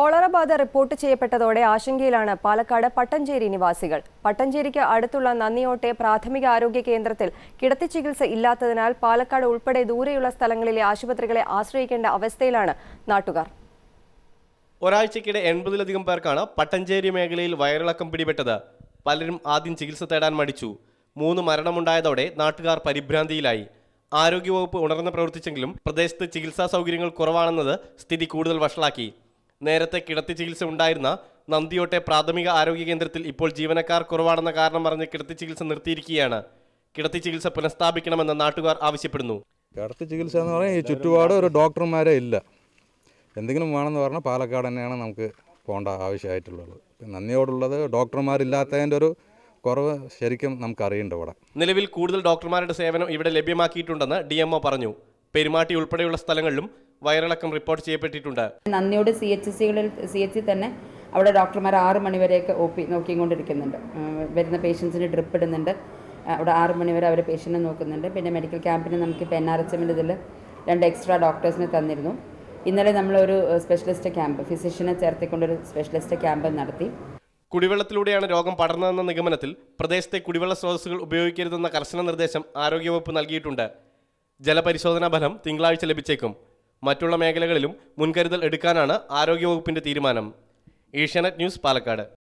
cholera ബാധ report ചെയ്യപ്പെട്ടതോടെ ആശങ്കയിലാണ് പാലക്കാട് പട്ടഞ്ചേരി നിവാസികൾ പട്ടഞ്ചേരിക്ക് അടുത്തുള്ള നന്ദിയോട്ടെ പ്രാഥമിക ആരോഗ്യ കേന്ദ്രത്തിൽ കിടത്തി ചികിത്സ ഇല്ലാത്തതിനാൽ പാലക്കാട് ഉൾപ്പെടെ ദൂരെയുള്ള സ്ഥലങ്ങളിലെ ആശുപത്രികളെ ആശ്രയിക്കേണ്ട അവസ്ഥയിലാണ് നാട്ടുകാർ ഒരാഴ്ചക്കിടെ എൺപതിലധികം പേർക്കാണ് പട്ടഞ്ചേരി മേഖലയിൽ വയറിളക്കം പിടിപെട്ടത് പലരും ആദ്യം ചികിത്സ തേടാൻ മടിച്ചു മൂന്ന് മരണമുണ്ടായതോടെ നാട്ടുകാർ പരിഭ്രാന്തിയിലായി ആരോഗ്യവകുപ്പ് ഉണർന്ന് പ്രവർത്തിച്ചെങ്കിലും പ്രദേശത്ത് ചികിത്സാ സൗകര്യങ്ങൾ കുറവാണെന്നത് സ്ഥിതി കൂടുതൽ വഷളാക്കി നേരത്തെ കിടത്തി ചികിത്സ ഉണ്ടായിരുന്ന നന്ദിയോട്ടെ പ്രാഥമിക ആരോഗ്യ കേന്ദ്രത്തിൽ ഇപ്പോൾ ജീവനക്കാർ കുറവാണെന്ന കാരണം പറഞ്ഞ് കിടത്തി ചികിത്സ നിർത്തിയിരിക്കുകയാണ് കിടത്തി ചികിത്സ പുനഃസ്ഥാപിക്കണമെന്ന് നാട്ടുകാർ ആവശ്യപ്പെടുന്നു കിടത്തി ചികിത്സ എന്ന് പറഞ്ഞാൽ ഈ ചുറ്റുപാട് ഒരു ഡോക്ടർമാരെ ഇല്ല എന്തെങ്കിലും വേണമെന്ന് പറഞ്ഞാൽ പാലക്കാട് തന്നെയാണ് നമുക്ക് പോകേണ്ട ആവശ്യമായിട്ടുള്ളത് പിന്നെ നന്ദിയോടുള്ളത് ഡോക്ടർമാരില്ലാത്തതിൻ്റെ ഒരു കുറവ് ശരിക്കും നമുക്ക് അറിയണ്ട ഇവിടെ നിലവിൽ കൂടുതൽ ഡോക്ടർമാരുടെ സേവനം ഇവിടെ ലഭ്യമാക്കിയിട്ടുണ്ടെന്ന് ഡി പറഞ്ഞു പെരുമാട്ടി ഉൾപ്പെടെയുള്ള സ്ഥലങ്ങളിലും വയറിളക്കം റിപ്പോർട്ട് ചെയ്യപ്പെട്ടിട്ടുണ്ട് നന്ദിയോട് സി എച്ച് സികളിൽ സി എച്ച് സി തന്നെ അവിടെ ഡോക്ടർമാർ ആറ് മണിവരെയൊക്കെ ഒ പി നോക്കിക്കൊണ്ടിരിക്കുന്നുണ്ട് ഉം, വരുന്ന പേഷ്യൻസിന് ഡ്രിപ്പ് ഇടുന്നുണ്ട് ആ, അവിടെ ആറ് മണിവരെ അവർ പേഷ്യൻറ്റിനെ നോക്കുന്നുണ്ട് പിന്നെ മെഡിക്കൽ ക്യാമ്പിന് നമുക്കിപ്പോൾ എൻ ആർ എച്ച് എമ്മിൻ്റെ ഇതിൽ രണ്ട് എക്സ്ട്രാ ഡോക്ടേഴ്സിനെ തന്നിരുന്നു ഇന്നലെ നമ്മളൊരു സ്പെഷ്യലിസ്റ്റ് ക്യാമ്പ് ഫിസിഷ്യനെ ചേർത്തിക്കൊണ്ടൊരു സ്പെഷ്യലിസ്റ്റ് ക്യാമ്പ് നടത്തി കുടിവെള്ളത്തിലൂടെയാണ് രോഗം പടർന്നതെന്ന നിഗമനത്തിൽ പ്രദേശത്തെ കുടിവെള്ള സ്രോതസ്സുകൾ ഉപയോഗിക്കരുതെന്ന കർശന നിർദ്ദേശം ആരോഗ്യവകുപ്പ് നൽകിയിട്ടുണ്ട് ജലപരിശോധനാ ഫലം തിങ്കളാഴ്ച ലഭിച്ചേക്കും മറ്റുള്ള മേഖലകളിലും മുൻകരുതൽ എടുക്കാനാണ് ആരോഗ്യവകുപ്പിന്റെ തീരുമാനം ഏഷ്യാനെറ്റ് ന്യൂസ് പാലക്കാട്